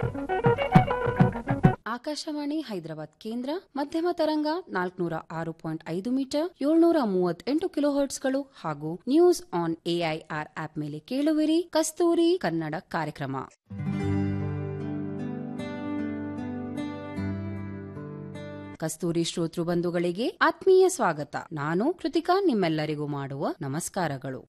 ಆಕಾಶವಾಣಿ ಹೈದರಾಬಾದ್ ಕೇಂದ್ರ ಮಧ್ಯಮ ತರಂಗ ನಾಲ್ಕನೂರ ಆರು ಪಾಯಿಂಟ್ ಐದು ಮೀಟರ್ ಏಳ್ನೂರ ಮೂವತ್ತೆಂಟು ಕಿಲೋಹರ್ಟ್ಸ್ಗಳು ಹಾಗೂ ನ್ಯೂಸ್ ಆನ್ ಎಐಆರ್ ಆಪ್ ಮೇಲೆ ಕೇಳುವಿರಿ ಕಸ್ತೂರಿ ಕನ್ನಡ ಕಾರ್ಯಕ್ರಮ ಕಸ್ತೂರಿ ಶ್ರೋತೃ ಬಂಧುಗಳಿಗೆ ಆತ್ಮೀಯ ಸ್ವಾಗತ ನಾನು ಕೃತಿಕಾ ನಿಮ್ಮೆಲ್ಲರಿಗೂ ಮಾಡುವ ನಮಸ್ಕಾರಗಳು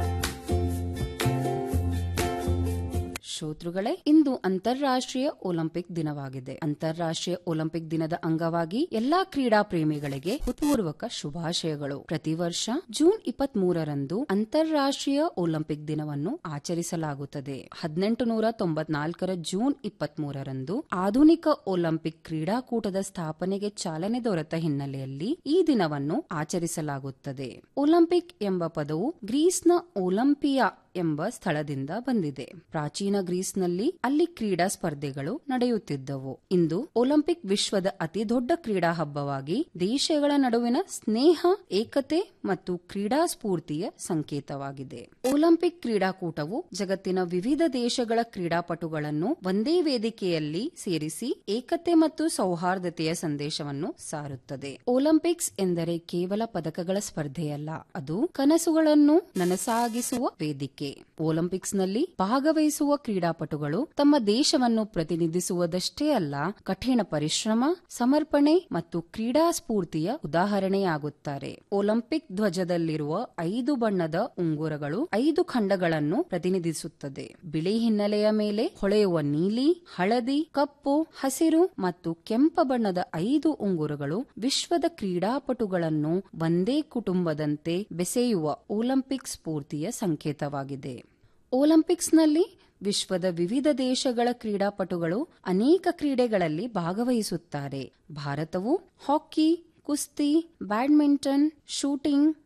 ಶ್ರೋತೃಗಳೇ ಇಂದು ಅಂತಾರಾಷ್ಟ್ರೀಯ ಒಲಿಂಪಿಕ್ ದಿನವಾಗಿದೆ ಅಂತಾರಾಷ್ಟ್ರೀಯ ಒಲಿಂಪಿಕ್ ದಿನದ ಅಂಗವಾಗಿ ಎಲ್ಲಾ ಕ್ರೀಡಾ ಪ್ರೇಮಿಗಳಿಗೆ ಹೃತ್ಪೂರ್ವಕ ಶುಭಾಶಯಗಳು ಪ್ರತಿ ವರ್ಷ ಜೂನ್ ಇಪ್ಪತ್ತ್ ಮೂರರಂದು ಅಂತಾರಾಷ್ಟ್ರೀಯ ಒಲಿಂಪಿಕ್ ದಿನವನ್ನು ಆಚರಿಸಲಾಗುತ್ತದೆ ಹದಿನೆಂಟು ನೂರ ತೊಂಬತ್ನಾಲ್ಕರ ಜೂನ್ ಇಪ್ಪತ್ತ್ ಮೂರರಂದು ಆಧುನಿಕ ಒಲಿಂಪಿಕ್ ಕ್ರೀಡಾಕೂಟದ ಸ್ಥಾಪನೆಗೆ ಚಾಲನೆ ದೊರೆತ ಹಿನ್ನೆಲೆಯಲ್ಲಿ ಈ ದಿನವನ್ನು ಆಚರಿಸಲಾಗುತ್ತದೆ ಒಲಿಂಪಿಕ್ ಎಂಬ ಪದವು ಗ್ರೀಸ್ನ ಒಲಿಂಪಿಯಾ ಎಂಬ ಸ್ಥಳದಿಂದ ಬಂದಿದೆ ಪ್ರಾಚೀನ ಗ್ರೀಸ್ನಲ್ಲಿ ಅಲ್ಲಿ ಕ್ರೀಡಾ ಸ್ಪರ್ಧೆಗಳು ನಡೆಯುತ್ತಿದ್ದವು ಇಂದು ಒಲಿಂಪಿಕ್ ವಿಶ್ವದ ಅತಿ ದೊಡ್ಡ ಕ್ರೀಡಾ ಹಬ್ಬವಾಗಿ ದೇಶಗಳ ನಡುವಿನ ಸ್ನೇಹ ಏಕತೆ ಮತ್ತು ಕ್ರೀಡಾ ಸ್ಫೂರ್ತಿಯ ಸಂಕೇತವಾಗಿದೆ ಒಲಿಂಪಿಕ್ ಕ್ರೀಡಾಕೂಟವು ಜಗತ್ತಿನ ವಿವಿಧ ದೇಶಗಳ ಕ್ರೀಡಾಪಟುಗಳನ್ನು ಒಂದೇ ವೇದಿಕೆಯಲ್ಲಿ ಸೇರಿಸಿ ಏಕತೆ ಮತ್ತು ಸೌಹಾರ್ದತೆಯ ಸಂದೇಶವನ್ನು ಸಾರುತ್ತದೆ ಒಲಿಂಪಿಕ್ಸ್ ಎಂದರೆ ಕೇವಲ ಪದಕಗಳ ಸ್ಪರ್ಧೆಯಲ್ಲ ಅದು ಕನಸುಗಳನ್ನು ನನಸಾಗಿಸುವ ವೇದಿಕೆ ಒಲಿಂಪಿಕ್ಸ್ನಲ್ಲಿ ಭಾಗವಹಿಸುವ ಕ್ರೀಡಾಪಟುಗಳು ತಮ್ಮ ದೇಶವನ್ನು ಪ್ರತಿನಿಧಿಸುವುದಷ್ಟೇ ಅಲ್ಲ ಕಠಿಣ ಪರಿಶ್ರಮ ಸಮರ್ಪಣೆ ಮತ್ತು ಕ್ರೀಡಾ ಸ್ಫೂರ್ತಿಯ ಉದಾಹರಣೆಯಾಗುತ್ತಾರೆ ಒಲಿಂಪಿಕ್ ಧ್ವಜದಲ್ಲಿರುವ ಐದು ಬಣ್ಣದ ಉಂಗುರಗಳು ಐದು ಖಂಡಗಳನ್ನು ಪ್ರತಿನಿಧಿಸುತ್ತದೆ ಬಿಳಿ ಹಿನ್ನೆಲೆಯ ಮೇಲೆ ಹೊಳೆಯುವ ನೀಲಿ ಹಳದಿ ಕಪ್ಪು ಹಸಿರು ಮತ್ತು ಕೆಂಪ ಬಣ್ಣದ ಐದು ಉಂಗುರಗಳು ವಿಶ್ವದ ಕ್ರೀಡಾಪಟುಗಳನ್ನು ಒಂದೇ ಕುಟುಂಬದಂತೆ ಬೆಸೆಯುವ ಒಲಿಂಪಿಕ್ ಸ್ಫೂರ್ತಿಯ ಸಂಕೇತವಾಗಿದೆ ಒಲಿಂಪಿಕ್ಸ್ನಲ್ಲಿ ವಿಶ್ವದ ವಿವಿಧ ದೇಶಗಳ ಕ್ರೀಡಾಪಟುಗಳು ಅನೇಕ ಕ್ರೀಡೆಗಳಲ್ಲಿ ಭಾಗವಹಿಸುತ್ತಾರೆ ಭಾರತವು ಹಾಕಿ ಕುಸ್ತಿ ಬ್ಯಾಡ್ಮಿಂಟನ್ ಶೂಟಿಂಗ್